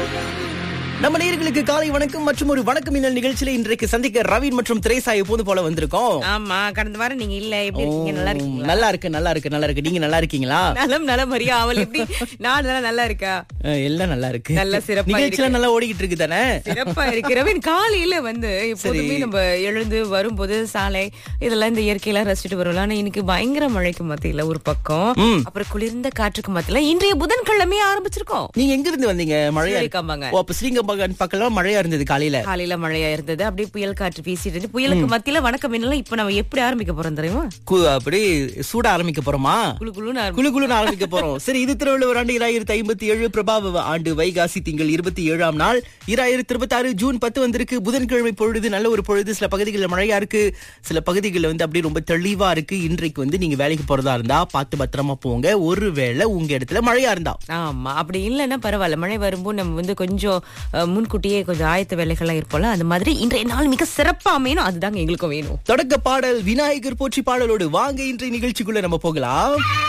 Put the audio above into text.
நம்ம நேயர்களுக்கு காலை வணக்கம் மற்றும் ஒரு வணக்கம் மின்னல் நிகழ்ச்சியில இன்றைக்கு சந்திக்க ரவீன் மற்றும் திரேசா எப்போது போல வந்திருக்கோம் ஆமா கடந்த வாரம் நீங்க இல்ல எப்படி இருக்கீங்க நல்லா இருக்கீங்களா நல்லா இருக்கு நல்லா இருக்கு நல்லா இருக்கு நீங்க நல்லா இருக்கீங்களா நலம் நலம் மரியா அவள் எப்படி நான் நல்லா நல்லா இருக்கா அஹ், எல்லாம் நல்லா இருக்கு நல்ல சிறப்பா நிகழ்ச்சியில நல்லா ஓடிக்கிட்டு இருக்கு தானே சிறப்பா இருக்கு ரவீன் காலையில வந்து எப்போதுமே நம்ம எழுந்து வரும்போது சாலை இதெல்லாம் இந்த இயற்கையெல்லாம் ரசிச்சுட்டு வருவோம் ஆனா இன்னைக்கு பயங்கர மழைக்கு மத்தியில ஒரு பக்கம் ம். அப்புறம் குளிர்ந்த காற்றுக்கு மத்தியில இன்றைய புதன்கிழமையே ஆரம்பிச்சிருக்கோம் நீங்க எங்க இருந்து வந்தீங்க மழையா இருக்கு ஸ்ரீகாம்பாங்க. ஓ அப்ப ஸ்ரீகம்பகம் பக்கம் மழையா இருந்தது காலையில காலையில மழையா இருந்தது அப்படியே புயல் காற்று வீசிட்டு இருந்துச்சு புயலுக்கு மத்தியில வணக்கம் என்னலாம் இப்ப நம்ம எப்படி ஆரம்பிக்க போறோம் தெரியுமா கு- அப்படி சூட ஆரம்பிக்க போறோமா குழு குழுன்னு ஆரம்பி- குழு குழுன்னு ஆரம்பிக்க போறோம் சரி இது திருவள்ளுவர் ஆண்டு இராயிரத்தி ஐம்பத்தி ஏழு பிரபாவ ஆண்டு வைகாசி திங்கள் இருபத்தி ஏழாம் நாள் இராயிரத்தி இருபத்தி ஆறு ஜூன் பத்து வந்திருக்கு புதன்கிழமை பொழுது நல்ல ஒரு பொழுது சில பகுதிகளில் மழையா இருக்கு சில பகுதிகளில் வந்து அப்படியே ரொம்ப தெளிவா இருக்கு இன்றைக்கு வந்து நீங்க வேலைக்கு போறதா இருந்தா பார்த்து பத்திரமா போங்க ஒருவேளை உங்க இடத்துல மழையா இருந்தா ஆமா அப்படி இல்லைன்னா பரவாயில்ல மழை வரும்போது நம்ம வந்து கொஞ்சம் அஹ், முன்கூட்டியே கொஞ்சம் ஆயத்த வேலைகள்லாம் இருப்போம்ல அந்த மாதிரி இன்றைய நாள் மிக சிறப்பா அமையணும் அதுதாங்க எங்களுக்கும் வேணும் தொடக்க பாடல் விநாயகர் போற்றி பாடலோடு வாங்க இன்றைய நிகழ்ச்சிக்குள்ள நம்ம போகலாம்